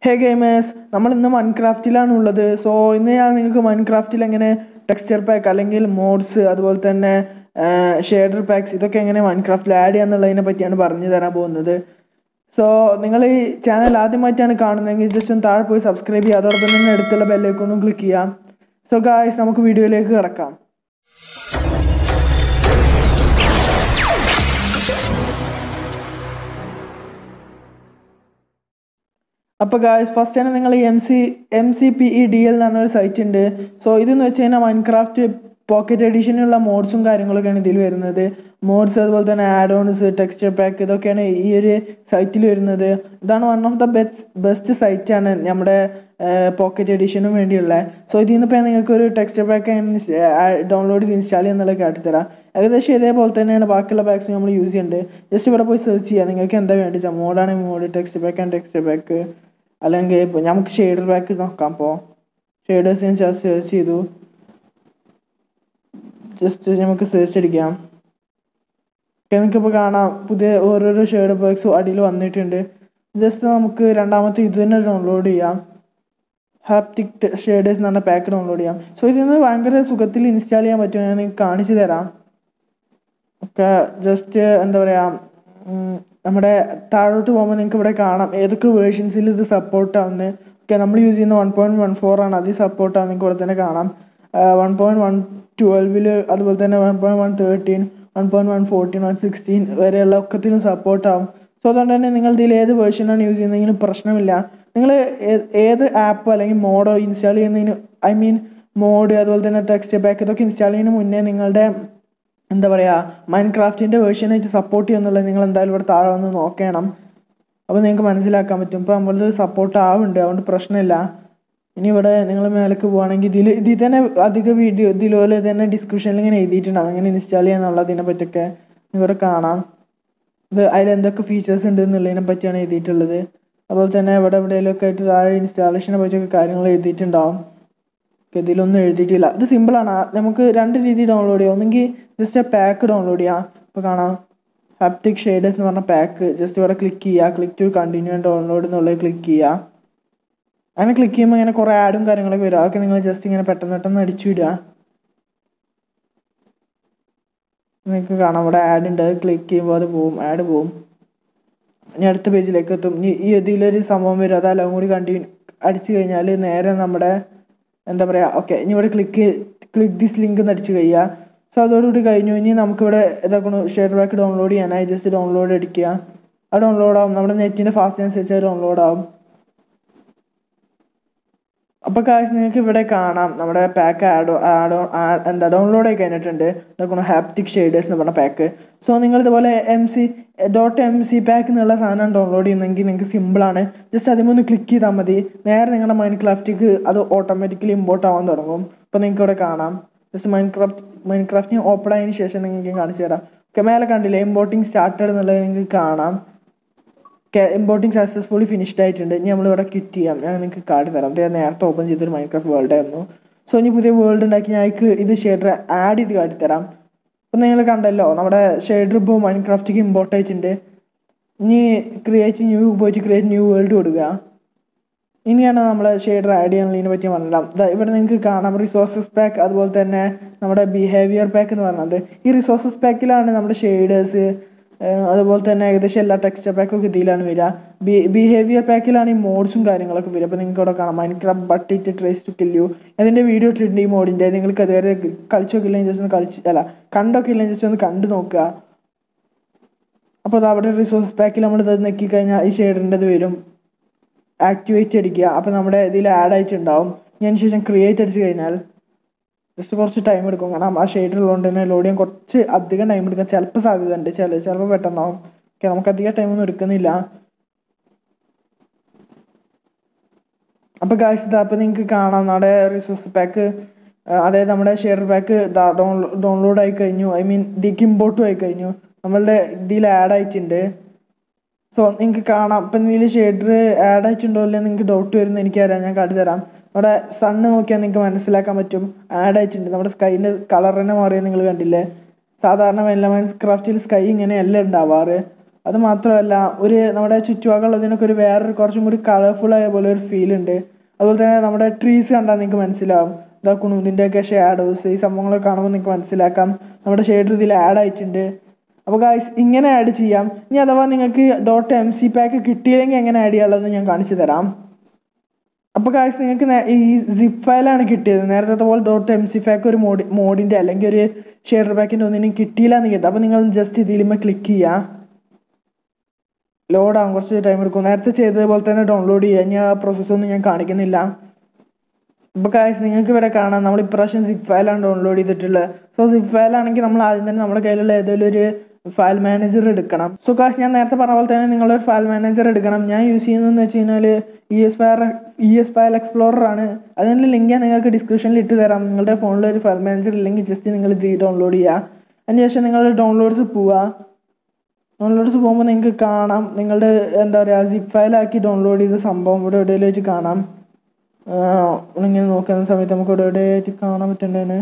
ഹേ gamers നമ്മൾ ഇന്ന് മൈൻക്രാഫ്റ്റിലാണ് ഉള്ളത് സോ ഇന്ന് ഞാൻ നിങ്ങൾക്ക് മൈൻക്രാഫ്റ്റിൽ എങ്ങനെ ടെക്സ്ചർ പാക്ക് അല്ലെങ്കിൽ മോഡ്സ് അതുപോലെ തന്നെ ഷെയ്ഡർ പാക്സ് ഇതൊക്കെ എങ്ങനെ മൈൻക്രാഫ്റ്റിൽ ആഡ് ചെയ്യാന്നുള്ളതിനെ പറ്റിയാണ് പറഞ്ഞു തരാൻ പോകുന്നത് സോ നിങ്ങൾ ഈ ചാനൽ ആദ്യമായിട്ടാണ് കാണുന്നതെങ്കിൽ ജസ്റ്റ് ഒന്ന് താഴെ പോയി സബ്സ്ക്രൈബ് ചെയ്യുക അതോടൊപ്പം തന്നെ അടുത്തുള്ള ബെല്ലേക്കൊന്നും ക്ലിക്ക് ചെയ്യാം സോ ഗായ്സ് നമുക്ക് വീഡിയോയിലേക്ക് കിടക്കാം അപ്പോൾ ഗായ്സ് ഫസ്റ്റ് തന്നെ നിങ്ങൾ M C M C P E D L എന്ന് പറഞ്ഞൊരു സൈറ്റ് ഉണ്ട് സോ ഇതെന്ന് വെച്ച് കഴിഞ്ഞാൽ മൈൻക്രാഫ്റ്റ് പോക്കറ്റ് എഡിഷനുള്ള മോഡ്സും കാര്യങ്ങളൊക്കെയാണ് ഇതിൽ വരുന്നത് മോഡ്സ് അതുപോലെ തന്നെ ആഡ് ഓൺസ് ടെക്സ്ചർ പാക്ക് ഇതൊക്കെയാണ് ഈ ഒരു സൈറ്റിൽ വരുന്നത് ഇതാണ് one of the best best സൈറ്റാണ് നമ്മുടെ പോക്കറ്റ് എഡിഷനും വേണ്ടിയുള്ള സോ ഇതിൽ നിന്ന് ഇപ്പോൾ നിങ്ങൾക്ക് ഒരു ടെക്സ്ചർ പാക്ക് ഡൗൺലോഡ് ചെയ്ത് ഇൻസ്റ്റാൾ ചെയ്യുന്നുള്ള കാട്ടിത്തരാം ഏകദേശം ഇതേപോലെ തന്നെയാണ് ബാക്കിയുള്ള പാക്സ് നമ്മൾ യൂസ് ചെയ്യുന്നുണ്ട് ജസ്റ്റ് ഇവിടെ പോയി സെർച്ച് ചെയ്യുക നിങ്ങൾക്ക് എന്താ വേണ്ടത് മോഡാണെങ്കിൽ mod texture pack and texture pack അല്ലെങ്കിൽ ഇപ്പോൾ നമുക്ക് ഷെയ്ഡർ പാക്ക് നോക്കാം അപ്പോൾ ഷെയ്ഡേഴ്സ് ഞാൻ സെർച്ച് ചെയ്തു ജസ്റ്റ് നമുക്ക് സെർച്ച് അടിക്കാം നമുക്കിപ്പോൾ കാണാം പുതിയ ഓരോരോ ഷെയ്ഡ് പാക്സും അടിയിൽ വന്നിട്ടുണ്ട് ജസ്റ്റ് നമുക്ക് രണ്ടാമത്തെ ഇത് തന്നെ ഡൗൺലോഡ് ചെയ്യാം ഹാപ്റ്റിക് ഷെയ്ഡേഴ്സ് എന്ന് പറഞ്ഞ പാക്ക് ഡൗൺലോഡ് ചെയ്യാം സോ ഇതിൽ നിന്ന് ഭയങ്കര സുഖത്തിൽ ഇൻസ്റ്റാൾ ചെയ്യാൻ പറ്റുമോ ഞാൻ നിങ്ങൾക്ക് കാണിച്ചു തരാം ഒക്കെ ജസ്റ്റ് എന്താ പറയുക നമ്മുടെ താഴോട്ട് പോകുമ്പോൾ നിങ്ങൾക്ക് ഇവിടെ കാണാം ഏതൊക്കെ വേർഷൻസിൽ ഇത് സപ്പോർട്ട് ആവുന്നത് ഓക്കെ നമ്മൾ യൂസ് ചെയ്യുന്ന വൺ പോയിൻറ്റ് വൺ ഫോർ ആണ് അത് സപ്പോർട്ട് ആവുന്നത് നിങ്ങൾക്ക് ഇവിടെ തന്നെ കാണാം വൺ പോയിൻറ്റ് വൺ ട്വൽവിൽ അതുപോലെ തന്നെ one point one thirteen one point one fourteen one sixteen വരെയുള്ള ഒക്കത്തിനും സപ്പോർട്ട് ആവും സോ അതുകൊണ്ട് തന്നെ നിങ്ങൾ ഇതിൽ ഏത് വേർഷനാണ് യൂസ് ചെയ്യുന്നതെങ്കിലും പ്രശ്നമില്ല നിങ്ങൾ ഏത് ആപ്പ് അല്ലെങ്കിൽ മോഡോ ഇൻസ്റ്റാൾ ചെയ്യുന്നതിന് ഐ മീൻ മോഡ് അതുപോലെ തന്നെ ടെക്സ്റ്റ് പാക്ക് ഇതൊക്കെ ഇൻസ്റ്റാൾ ചെയ്യുന്നതിന് മുന്നേ നിങ്ങളുടെ എന്താ പറയുക മൈൻഡ് ക്രാഫ്റ്റിൻ്റെ വേർഷനായിട്ട് സപ്പോർട്ട് ചെയ്യുന്നുള്ളത് നിങ്ങൾ എന്തായാലും ഇവിടെ താഴെ വന്ന് നോക്കണം അപ്പോൾ നിങ്ങൾക്ക് മനസ്സിലാക്കാൻ പറ്റും ഇപ്പോൾ നമ്മളത് സപ്പോർട്ട് ആവുന്നുണ്ട് അതുകൊണ്ട് പ്രശ്നമില്ല ഇനി ഇവിടെ നിങ്ങൾ മേലേക്ക് പോവുകയാണെങ്കിൽ ഇതിൽ ഇതിൽ തന്നെ അധിക വീഡിയോ ഇതിലുപോലെ തന്നെ ഡിസ്ക്രിപ്ഷനിൽ ഇങ്ങനെ എഴുതിയിട്ടുണ്ടാവും എങ്ങനെ ഇൻസ്റ്റാൾ ചെയ്യാന്നുള്ളതിനെ പറ്റിയൊക്കെ ഇവിടെ കാണാം ഇത് അതിൽ എന്തൊക്കെ ഫീച്ചേഴ്സ് ഉണ്ട് എന്നുള്ളതിനെ പറ്റിയാണ് എഴുതിയിട്ടുള്ളത് അതുപോലെ തന്നെ ഇവിടെ എവിടെയെങ്കിലുമൊക്കെ ആയിട്ട് താഴെ ഇൻസ്റ്റാളേഷനെ പറ്റിയൊക്കെ കാര്യങ്ങൾ എഴുതിയിട്ടുണ്ടാവും ഇതിലൊന്നും എഴുതിയിട്ടില്ല ഇത് സിമ്പിളാണ് നമുക്ക് രണ്ട് രീതി ഡൗൺലോഡ് ചെയ്യാം ഒന്നെങ്കിൽ ജസ്റ്റ് ആ പാക്ക് ഡൗൺലോഡ് ചെയ്യാം ഇപ്പോൾ കാണാം ഹാപ്റ്റിക് ഷെയ്ഡേഴ്സ് എന്ന് പറഞ്ഞ പാക്ക് ജസ്റ്റ് ഇവിടെ ക്ലിക്ക് ചെയ്യുക ക്ലിക്ക് ടു കണ്ടിന്യൂ ഡൗൺലോഡ് എന്നുള്ളത് ക്ലിക്ക് ചെയ്യുക അങ്ങനെ ക്ലിക്ക് ചെയ്യുമ്പോൾ ഇങ്ങനെ കുറേ ആഡും കാര്യങ്ങളൊക്കെ വരും അതൊക്കെ നിങ്ങൾ ജസ്റ്റ് ഇങ്ങനെ പെട്ടെന്ന് പെട്ടെന്ന് അടിച്ചു വിടുക നിങ്ങൾക്ക് കാണാം ഇവിടെ ആഡ് ഉണ്ട് അത് ക്ലിക്ക് ചെയ്യുമ്പോൾ അത് പോവും ആഡ് പോവും ഇനി അടുത്ത പേജിലേക്ക് എത്തും ഇനി ഈ ഇതിലൊരു സംഭവം വരും അതെല്ലാം കൂടി കണ്ടിന്യൂ അടിച്ചു കഴിഞ്ഞാൽ നേരെ നമ്മുടെ എന്താ പറയുക ഓക്കെ ഇനി ഇവിടെ ക്ലിക്ക് ക്ലിക്ക് ദിസ് ലിങ്ക് എന്ന് അടിച്ച് കഴിയുക സോ അതോടുകൂടി കഴിഞ്ഞു ഇനി നമുക്കിവിടെ ഇതാക്കണം ഷെയർ ബാക്ക് ഡൗൺലോഡ് ചെയ്യാനായി ജസ്റ്റ് ഡൗൺലോഡ് അടിക്കുക അത് ഡൗൺലോഡ് ആവും നമ്മുടെ നെറ്റിൻ്റെ ഫാസ്റ്റ് അനുസരിച്ച് അത് ഡൗൺലോഡ് ആവും അപ്പോൾ കാശ് നിങ്ങൾക്ക് ഇവിടെ കാണാം നമ്മുടെ പാക്ക് ആഡ് ആഡ് എന്താ ഡൗൺലോഡ് ആയി കഴിഞ്ഞിട്ടുണ്ട് ഇതൊക്കെ ഹാപ്റ്റിക് ഷെയ്ഡേഴ്സ് എന്ന് പറഞ്ഞ പാക്ക് സോ നിങ്ങൾ ഇതുപോലെ M C dot M C pack എന്നുള്ള സാധനം ഡൗൺലോഡ് ചെയ്യുന്നെങ്കിൽ നിങ്ങൾക്ക് സിമ്പിളാണ് ജസ്റ്റ് അതിമൊന്ന് ക്ലിക്ക് ചെയ്താൽ മതി നേരെ നിങ്ങളുടെ മൈൻഡ് ക്രാഫ്റ്റിക്ക് അത് ഓട്ടോമാറ്റിക്കലി ഇമ്പോർട്ട് ആവാൻ തുടങ്ങും അപ്പോൾ നിങ്ങൾക്ക് ഇവിടെ കാണാം ജസ്റ്റ് മൈൻഡ് ക്രാഫ്റ്റ് മൈൻഡ് ക്രാഫ്റ്റിന് ഓപ്പൺ ആയതിനു ശേഷം നിങ്ങൾക്ക് കാണിച്ചു തരാം ഓക്കെ മേലെ കണ്ടില്ലേ ഇമ്പോർട്ടിങ് സ്റ്റാർട്ടഡ് എന്നുള്ളത് നിങ്ങൾക്ക് കാണാം ഇമ്പോർട്ടിങ് സക്സസ്ഫുള്ളി ഫിനിഷ്ഡ് ആയിട്ടുണ്ട് ഇനി നമ്മളിവിടെ ക്വിറ്റ് ചെയ്യാം ഞാൻ നിങ്ങൾക്ക് കാർഡ് തരാം ഞാൻ നേരത്തെ ഓപ്പൺ ചെയ്തൊരു മൈൻക്രാഫ്റ്റ് വേൾഡ് ആയിരുന്നു സോ ഇനി പുതിയ വേൾഡ് ഉണ്ടാക്കി ഞങ്ങൾക്ക് ഇത് ഷെയ്ഡർ ആഡ് ചെയ്ത് കാട്ടിത്തരാം അപ്പം നിങ്ങൾ കണ്ടല്ലോ നമ്മുടെ ഷെയ്ഡർ ഇപ്പോൾ മൈൻക്രാഫ്റ്റിക്ക് ഇമ്പോർട്ട് ആയിട്ടുണ്ട് ഇനി ക്രിയേറ്റ് ന്യൂ പോയിട്ട് ക്രിയേറ്റ് ന്യൂ വേൾഡ് കൊടുക്കുക ഇനിയാണ് നമ്മൾ ഷെയ്ഡർ ആഡ് ചെയ്യാനുള്ളതിനെ പറ്റി പറഞ്ഞാൽ ഇവിടെ നിങ്ങൾക്ക് കാണാം റിസോഴ്സസ് പാക്ക് അതുപോലെ തന്നെ നമ്മുടെ ബിഹേവിയർ പാക്ക് എന്ന് പറഞ്ഞത് ഈ റിസോഴ്സസ് പാക്കിലാണ് നമ്മുടെ ഷെയ്ഡേഴ്സ് അതുപോലെ തന്നെ ഏകദേശം എല്ലാ ടെക്സ്റ്റർ പാക്കൊക്കെ ഇതിലാണ് വരിക ബി ബിഹേവിയർ പാക്കിലാണ് ഈ മോഡ്സും കാര്യങ്ങളൊക്കെ വരിക അപ്പോൾ നിങ്ങൾക്ക് ഇവിടെ കാണാം Minecraft but it tries to kill you അതിൻ്റെ വീഡിയോ ഇട്ടിട്ടുണ്ട് ഈ മോഡിൻ്റെ നിങ്ങൾക്ക് അതുവരെ കളിച്ചൊക്കെ ഇല്ലെങ്കിൽ ജസ്റ്റ് ഒന്ന് കളിച്ച് അല്ല കണ്ടൊക്കെ ഇല്ലെങ്കിൽ ജസ്റ്റ് ഒന്ന് കണ്ടു നോക്കുക അപ്പോൾ അത് അവിടെ റിസോഴ്സ് പാക്കിൽ നമ്മൾ ഇത് നെക്കി കഴിഞ്ഞാൽ ഈ ഷെയ്ഡറിൻ്റെ വരും ആക്ടിവേറ്റ് അടിക്കുക അപ്പോൾ നമ്മുടെ ഇതിൽ ആഡ് ആയിട്ടുണ്ടാവും ഞാൻ ശേഷം ക്രിയേറ്റ് അടിച്ച് കഴിഞ്ഞാൽ ജസ്റ്റ് കുറച്ച് ടൈം എടുക്കും കാരണം ആ ഷെയ്ഡ് ഉള്ളതുകൊണ്ട് തന്നെ ലോഡ് ചെയ്യാൻ കുറച്ച് അധികം ടൈം എടുക്കാൻ ചിലപ്പോൾ സാധ്യത ഉണ്ട് ചില ചിലപ്പോൾ പെട്ടെന്നാവും ഓക്കെ നമുക്ക് അധികം ടൈമൊന്നും എടുക്കുന്നില്ല അപ്പോൾ കാശ് ഇതാ അപ്പോൾ നിങ്ങൾക്ക് കാണാം നമ്മുടെ റിസോഴ്സ് പാക്ക് അതായത് നമ്മുടെ ഷെയർ പാക്ക് ഡൗൺലോഡ് ആയി കഴിഞ്ഞു ഐ മീൻ ഇതിക്ക് ഇമ്പോർട്ടും ആയി കഴിഞ്ഞു നമ്മളുടെ ഇതിൽ ആഡ് ആയിട്ടുണ്ട് സോ നിങ്ങൾക്ക് കാണാം ഇപ്പം ഇതിൽ ഷെയ്ഡർ ആഡ് ആയിട്ടുണ്ടോ ഇല്ലയോ നിങ്ങൾക്ക് ഡൗട്ട് വരുന്ന എനിക്കറിയാം ഞാൻ കാട്ടിത്തരാം അവിടെ സണ്ണ് നോക്കിയാൽ നിങ്ങൾക്ക് മനസ്സിലാക്കാൻ പറ്റും ആഡ് ആയിട്ടുണ്ട് നമ്മുടെ സ്കൈൻ്റെ കളർ തന്നെ മാറിയത് നിങ്ങൾ കണ്ടില്ലേ സാധാരണ എല്ലാ മൈൻസ് ക്രാഫ്റ്റിൽ സ്കൈ ഇങ്ങനെയല്ല ഉണ്ടാവാറ് അത് മാത്രമല്ല ഒരു നമ്മുടെ ചുറ്റുപാടുള്ളതിനൊക്കെ ഒരു വേറൊരു കുറച്ചും കൂടി കളർഫുൾ ആയ പോലെ ഒരു ഫീൽ ഉണ്ട് അതുപോലെ തന്നെ നമ്മുടെ ട്രീസ് കണ്ടാൽ നിങ്ങൾക്ക് മനസ്സിലാവും ഇതാ കുണുതിൻ്റെയൊക്കെ ഷാഡോസ് ഈ സംഭവങ്ങളൊക്കെ കാണുമ്പോൾ നിങ്ങൾക്ക് മനസ്സിലാക്കാം നമ്മുടെ ഷെയ്ഡർ ഇതിൽ ആഡ് ആയിട്ടുണ്ട് അപ്പോൾ ഗായ്സ് ഇങ്ങനെ ആഡ് ചെയ്യാം ഇനി അഥവാ നിങ്ങൾക്ക് ഡോട്ട് എം സി പാക്ക് കിട്ടിയില്ലെങ്കിൽ എങ്ങനെ ആഡ് ചെയ്യാനുള്ളതെന്ന് ഞാൻ കാണിച്ചു തരാം അപ്പോൾ ഗായ്സ് നിങ്ങൾക്ക് നേ- ഈ സിപ്പ് ഫയലാണ് കിട്ടിയത് നേരത്തെ പോലെ ഡോട്ട് എം സി പാക്ക് ഒരു മോഡി മോഡിൻ്റെ അല്ലെങ്കിൽ ഒരു ഷെയർ പാക്കിൻ്റെ ഒന്നിനും കിട്ടിയില്ല എന്ന് കേട്ടു അപ്പോൾ നിങ്ങൾ ജസ്റ്റ് ഇതിലുമ്പോൾ ക്ലിക്ക് ചെയ്യുക ലോഡ് ആകും കുറച്ച് ടൈം എടുക്കും നേരത്തെ ചെയ്തതുപോലെ തന്നെ ഡൗൺലോഡ് ചെയ്യുക ഇനി ആ പ്രോസസ്സൊന്നും ഞാൻ കാണിക്കുന്നില്ല ഇപ്പോൾ കാശ് നിങ്ങൾക്ക് ഇവിടെ കാണാം നമ്മൾ ഇപ്രാവശ്യം സിപ്പ് ഫയലാണ് ഡൗൺലോഡ് ചെയ്തിട്ടുള്ളത് സോ സിപ്പ് ഫയലാണെങ്കിൽ നമ്മൾ ആദ്യം തന്നെ നമ്മുടെ കയ്യിലുള്ള ഏതെങ്കിലും ഒരു ഫയൽ മാനേജർ എടുക്കണം സോ കാശ് ഞാൻ നേരത്തെ പറഞ്ഞ പോലെ തന്നെ നിങ്ങളൊരു ഫയൽ മാനേജർ എടുക്കണം ഞാൻ യൂസ് ചെയ്യുന്നതെന്ന് വെച്ച് കഴിഞ്ഞാൽ E S file E S file explorer ആണ് അതിൻ്റെ ലിങ്ക് ഞാൻ നിങ്ങൾക്ക് ഡിസ്ക്രിപ്ഷനിൽ ഇട്ട് തരാം നിങ്ങളുടെ ഫോണിൽ ഒരു ഫയൽ മാനേജർ ഇല്ലെങ്കിൽ ജസ്റ്റ് നിങ്ങൾ ഇത് ഡൗൺലോഡ് ചെയ്യുക അതിനുശേഷം നിങ്ങൾ ഡൗൺലോഡ്സ് പോവുക ഡൗൺലോഡ്സ് പോകുമ്പോൾ നിങ്ങൾക്ക് കാണാം നിങ്ങളുടെ എന്താ പറയുക സിപ്പ് ഫയലാക്കി ഡൗൺലോഡ് ചെയ്ത സംഭവം ഇവിടെ എവിടെയെങ്കിലും വെച്ച് കാണാം ആഹ് ഇങ്ങനെ നോക്കുന്ന സമയത്ത് നമുക്ക് ഇവിടെ എവിടെയായിട്ട് കാണാൻ പറ്റുന്നതാണ്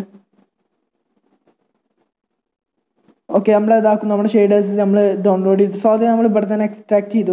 ഓക്കെ നമ്മൾ ഇതാക്കും നമ്മുടെ ഷെയ്ഡേഴ്സ് നമ്മൾ ഡൗൺലോഡ് ചെയ്തു സോ അത് നമ്മൾ ഇവിടെ തന്നെ എക്സ്ട്രാക്ട് ചെയ്തു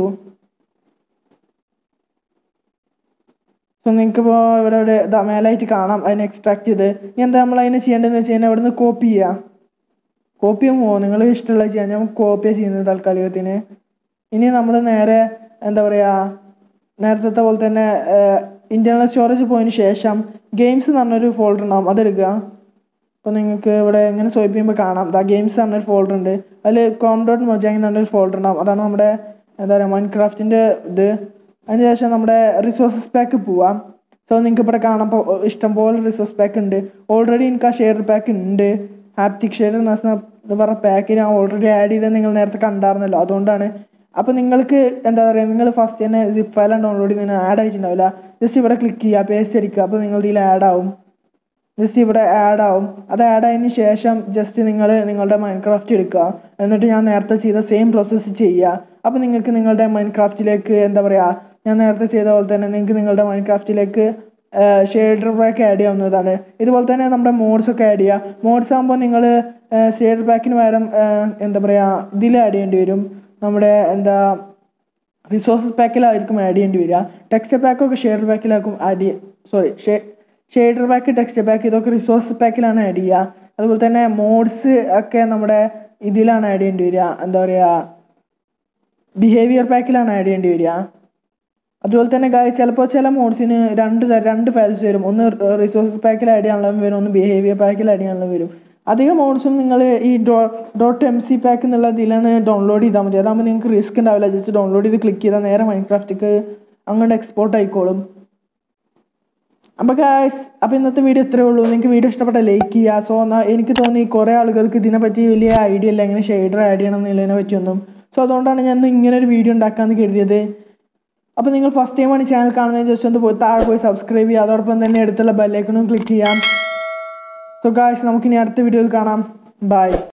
സോ നിങ്ങൾക്ക് ഇപ്പോൾ ഇവിടെ ഇവിടെ ഇതാ മേലായിട്ട് കാണാം അതിനെ എക്സ്ട്രാക്ട് ചെയ്ത് ഇനി എന്താ നമ്മൾ അതിനെ ചെയ്യേണ്ടതെന്ന് വെച്ച് കഴിഞ്ഞാൽ ഇവിടെ നിന്ന് കോപ്പി ചെയ്യുക കോപ്പി ചെയ്യുമോ നിങ്ങൾ ഇഷ്ടമുള്ള ചെയ്യാം ഞാൻ കോപ്പിയാണ് ചെയ്യുന്നത് താൽക്കാലികത്തിന് ഇനി നമ്മൾ നേരെ എന്താ പറയുക നേരത്തെ പോലെ തന്നെ ഇൻറ്റേർണൽ സ്റ്റോറേജ് പോയതിന് ശേഷം ഗെയിംസ് എന്ന് പറഞ്ഞൊരു ഫോൾഡർ ഉണ്ടാവും അതെടുക്കുക അപ്പോൾ നിങ്ങൾക്ക് ഇവിടെ ഇങ്ങനെ സ്വൈപ്പ് ചെയ്യുമ്പോൾ കാണാം ദാ ഗെയിംസ് പറഞ്ഞൊരു ഫോൾഡർ ഉണ്ട് അതിൽ കോം ഡോട്ട് മൊജാങ് എന്ന് പറഞ്ഞൊരു ഫോൾഡർ ഉണ്ടാവും അതാണ് നമ്മുടെ എന്താ പറയുക മൈൻക്രാഫ്റ്റിൻ്റെ ഇത് അതിന് ശേഷം നമ്മുടെ റിസോഴ്സസ് പാക്ക് പോവാം സോ നിങ്ങൾക്ക് ഇവിടെ കാണാൻ പോ- ഇഷ്ടംപോലെ റിസോഴ്സ് പാക്ക് ഉണ്ട് ഓൾറെഡി എനിക്ക് ആ ഷെയർ പാക്ക് ഉണ്ട് ഹാപ്റ്റിക് ഷെയർ എന്ന് പറഞ്ഞ പാക്ക് ഞാൻ ഓൾറെഡി ആഡ് ചെയ്തത് നിങ്ങൾ നേരത്തെ കണ്ടായിരുന്നല്ലോ അതുകൊണ്ടാണ് അപ്പോൾ നിങ്ങൾക്ക് എന്താ പറയുക നിങ്ങൾ ഫസ്റ്റ് തന്നെ സിപ്പ് ഫയലാണ് ഡൗൺലോഡ് ചെയ്ത് ആഡ് ആയിട്ടുണ്ടാവില്ല ജസ്റ്റ് ഇവിടെ ക്ലിക്ക് ചെയ്യുക പേസ്റ്റ് അടിക്കുക അപ്പോൾ നിങ്ങൾ ഇതിൽ ആഡ് ആവും ജസ്റ്റ് ഇവിടെ ആഡ് ആവും അത് ആഡ് ആയതിനു ശേഷം ജസ്റ്റ് നിങ്ങൾ നിങ്ങളുടെ മൈൻക്രാഫ്റ്റ് എടുക്കുക എന്നിട്ട് ഞാൻ നേരത്തെ ചെയ്ത സെയിം പ്രോസസ്സ് ചെയ്യുക അപ്പോൾ നിങ്ങൾക്ക് നിങ്ങളുടെ മൈൻക്രാഫ്റ്റിലേക്ക് എന്താ പറയുക ഞാൻ നേരത്തെ ചെയ്ത പോലെ തന്നെ നിങ്ങൾക്ക് നിങ്ങളുടെ മൈൻക്രാഫ്റ്റിലേക്ക് ഷെയ്ഡർ പാക്ക് ആഡ് ചെയ്യാവുന്നതാണ് ഇതുപോലെ തന്നെ നമ്മുടെ മോഡ്സ് ഒക്കെ ആഡ് ചെയ്യുക മോഡ്സ് ആകുമ്പോൾ നിങ്ങൾ ഷെയ്ഡർ പാക്കിന് പകരം ഏഹ്, എന്താ പറയുക ഇതിൽ ആഡ് ചെയ്യേണ്ടി വരും നമ്മുടെ എന്താ റിസോഴ്സസ് പാക്കിലായിരിക്കും ആഡ് ചെയ്യേണ്ടി വരിക ടെക്സ്റ്റ് പാക്കൊക്കെ ഷെയർ പാക്കിലാക്കും add sorry shader pack text pack ഇതൊക്കെ റിസോഴ്സ് പാക്കിലാണ് ആഡ് ചെയ്യുക അതുപോലെ തന്നെ മോഡ്സ് ഒക്കെ നമ്മുടെ ഇതിലാണ് ആഡ് ചെയ്യേണ്ടി വരിക എന്താ പറയുക ബിഹേവിയർ പാക്കിലാണ് ആഡ് ചെയ്യേണ്ടി വരിക അതുപോലെ തന്നെ ഗായ ചിലപ്പോൾ ചില മോഡ്സിന് രണ്ട് തരം രണ്ട് ഫയൽസ് വരും ഒന്ന് റിസോഴ്സസ് പാക്കിൽ ആഡ് ചെയ്യാനുള്ളതും വരും ഒന്ന് ബിഹേവിയർ പാക്കിൽ ആഡ് ചെയ്യാനുള്ളതും വരും അധികം മോഡ്സും നിങ്ങൾ ഈ ഡോ ഡോട്ട് എം സി പാക്ക് എന്നുള്ള ഇതിലാണ് ഡൗൺലോഡ് ചെയ്താൽ മതി അതാകുമ്പോൾ നിങ്ങൾക്ക് റിസ്ക് ഉണ്ടാവില്ല ജസ്റ്റ് ഡൗൺലോഡ് ചെയ്ത് ക്ലിക്ക് ചെയ്താൽ നേരെ മൈൻക്രാഫ്റ്റിക്ക് അങ്ങോട്ട് എക്സ്പോർട്ട് ആയിക്കോളും അപ്പോൾ ഗായ്സ് അപ്പോൾ ഇന്നത്തെ വീഡിയോ ഇത്രയേ ഉള്ളൂ നിങ്ങൾക്ക് വീഡിയോ ഇഷ്ടപ്പെട്ട ലൈക്ക് ചെയ്യുക സോ എന്നാൽ എനിക്ക് തോന്നി കുറേ ആളുകൾക്ക് ഇതിനെപ്പറ്റി വലിയ ഐഡിയ ഇല്ല എങ്ങനെ ഷെയ്ഡർ ആഡ് ചെയ്യണം എന്നുള്ളതിനെ പറ്റിയൊന്നും സോ അതുകൊണ്ടാണ് ഞാൻ ഇന്ന് ഇങ്ങനെ ഒരു വീഡിയോ ഉണ്ടാക്കാമെന്ന് കരുതിയത് അപ്പോൾ നിങ്ങൾ ഫസ്റ്റ് ടൈമാണ് ഈ ചാനൽ കാണുന്നത് ജസ്റ്റ് ഒന്ന് പോയി താഴെ പോയി സബ്സ്ക്രൈബ് ചെയ്യുക അതോടൊപ്പം തന്നെ അടുത്തുള്ള ബെല്ലൈക്കണും ക്ലിക്ക് ചെയ്യാം സോ ഗായ്സ് നമുക്കിനി അടുത്ത വീഡിയോയിൽ കാണാം ബൈ